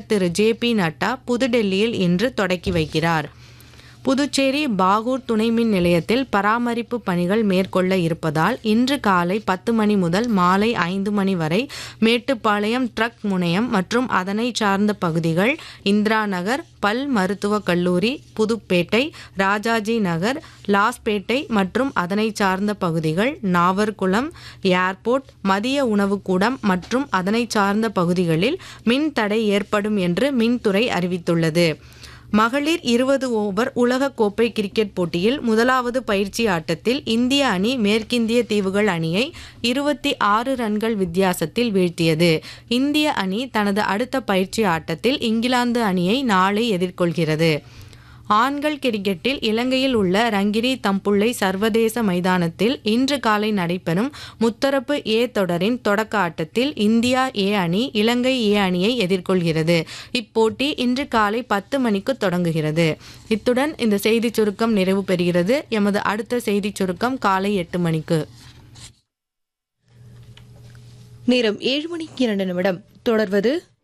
திரு J P Nadda புதுடெல்லியில் இன்று தொடக்கி வைக்கிறார் புதுச்சேரி பாகூர் துணை மின் நிலையத்தில் பராமரிப்பு பணிகள் மேற்கொள்ள இருப்பதால் இன்று காலை பத்து மணி முதல் மாலை ஐந்து மணி வரை மேட்டுப்பாளையம் ட்ரக் முனையம் மற்றும் அதனை சார்ந்த பகுதிகள் இந்திரா நகர் பல் மருத்துவக் கல்லூரி புதுப்பேட்டை ராஜாஜி நகர் லாஸ்பேட்டை மற்றும் அதனை சார்ந்த பகுதிகள் நாவர்குளம் ஏர்போர்ட் மதிய உணவுக்கூடம் மற்றும் அதனை சார்ந்த பகுதிகளில் மின் தடை ஏற்படும் என்று மின்துறை அறிவித்துள்ளது மகளிர் இருபது ஓவர் உலகக்கோப்பை கிரிக்கெட் போட்டியில் முதலாவது பயிற்சி ஆட்டத்தில் இந்திய அணி மேற்கிந்திய தீவுகள் அணியை இருபத்தி ஆறு ரன்கள் வித்தியாசத்தில் வீழ்த்தியது இந்திய அணி தனது அடுத்த பயிற்சி ஆட்டத்தில் இங்கிலாந்து அணியை நாளை எதிர்கொள்கிறது ஆண்கள் கிரிக்கெட்டில் இலங்கையில் உள்ள ரங்கிரி தம்புள்ளை சர்வதேச மைதானத்தில் இன்று காலை நடைபெறும் முத்தரப்பு ஏ தொடரின் தொடக்க ஆட்டத்தில் இந்தியா ஏ அணி இலங்கை ஏ அணியை எதிர்கொள்கிறது இப்போட்டி இன்று காலை பத்து மணிக்கு தொடங்குகிறது இத்துடன் இந்த செய்திச் சுருக்கம் நிறைவு பெறுகிறது எமது அடுத்த செய்திச் சுருக்கம் காலை எட்டு மணிக்கு நேரம் ஏழு மணிக்கு இரண்டு நிமிடம் தொடர்வது